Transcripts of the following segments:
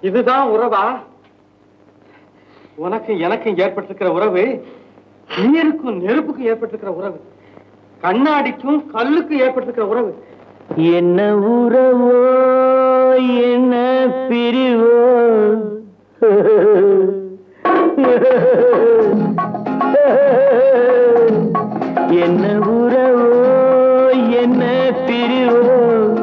இதுதான் உறவா உனக்கும் எனக்கும் ஏற்பட்டிருக்கிற உறவு நீருக்கும் நெருப்புக்கும் ஏற்பட்டிருக்கிற உறவு கண்ணாடிக்கும் கல்லுக்கும் ஏற்பட்டிருக்கிற உறவு என்ன உறவோ என்ன பிரிவோ என்ன உறவோ என்ன பிரிவோ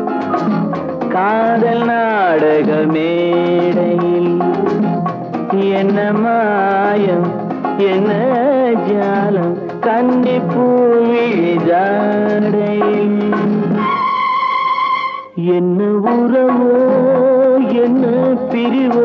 காதல் நாடக மேடையில் என்ன மாயம் என்ன ஜாலம் கண்டி பூவிழிதாடையில் என்ன உறவோ என்ன பிரிவோ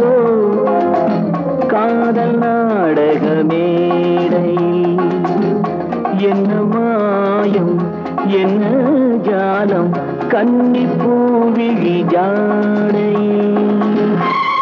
காதல் நாடக மேடையில் என்ன மாயம் என்ன ஜாலம் கன்னி பூவிழி ஜாடையில்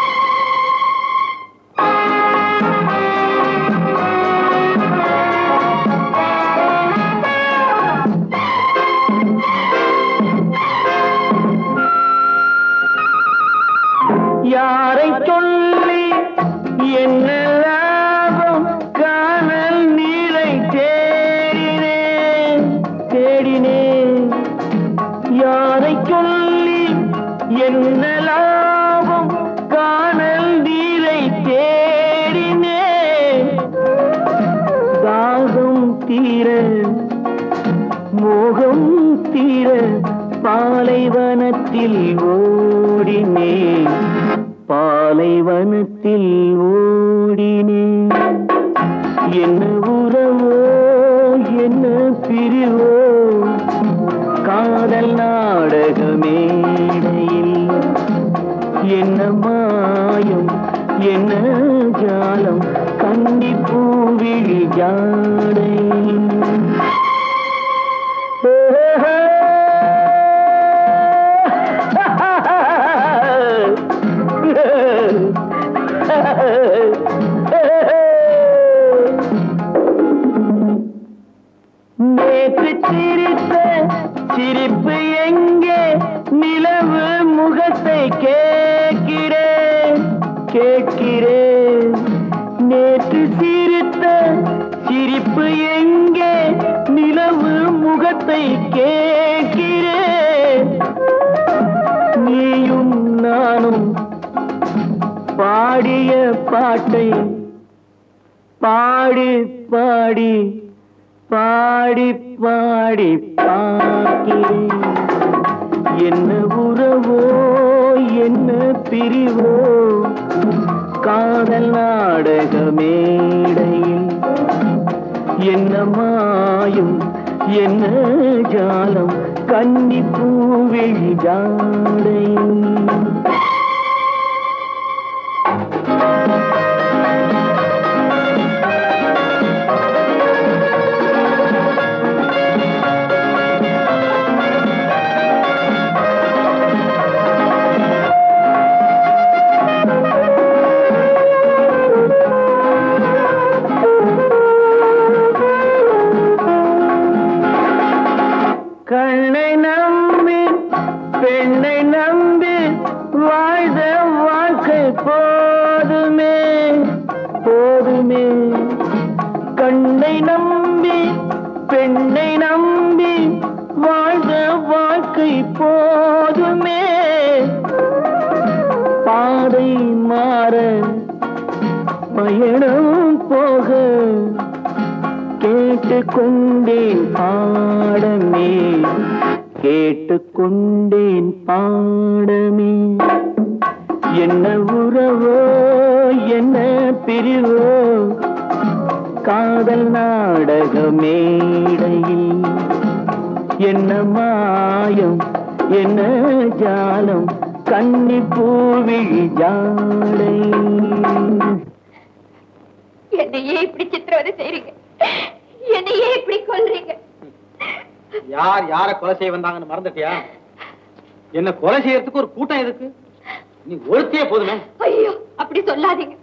யாரை சொல்லி என்ன லாபம் காணல் நீரை தேடினேன் தேடினேன் யாரை சொல்லி என்ன லாபம் காணல் நீரை தேடினேன் தாகம் தீர மோகம் தீர பாலைவனத்தில் ஓடினேன் பாலைவனத்தில் ஓடினேன் என்ன உறவோ என்ன பிரிவோ காதல் நாடக மேடையில் என்ன மாயம் என்ன ஜாலம் கண்டி பூவிழி ஜாடையில் நேற்று சிரித்த சிரிப்பு எங்கே நிலவு முகத்தை கேட்கிறேன் கேட்கிறேன் நேற்று சிரித்த சிரிப்பு எங்கே நிலவு முகத்தை கேட்கிறேன் நீயும் நானும் பாடிய பாட்டை பாடி பாடி பாடி பாடி பார்க்கிறேன் என்ன உறவோ என்ன பிரிவோ காதல் நாடக மேடையில் என்ன மாயும் என்ன ஜாலம் கன்னி பூவிழி ஜாடையில் கண்ணை நம்பி பெண்ணை நம்பி வாழ்ந்த வாழ்க்கை போதுமே போதுமே கண்ணை நம்பி பெண்ணை நம்பி வாழ்ந்த வாழ்க்கை போதுமே பாதை மாற பயணம் போக கேட்டுக்கொண்டேன் பாடமே கேட்டுக்கொண்டேன் பாடமே என்ன உறவோ என்ன பிரிவோ காதல் நாடக மேடையில் என்ன மாயம் என்ன ஜாலம் கன்னி பூவிழி ஜாடை என்னையே இப்படி சித்திரவதை செய்றீங்க என்னையே இப்படி கொல்றீங்க யார் யார கொலை செய்ய வந்தாங்கன்னு மறந்துட்டியா என்ன கொலை செய்யறதுக்கு ஒரு கூட்டம் எதுக்கு நீ ஒருத்தியே போதுமே ஐயோ அப்படி சொல்லாதீங்க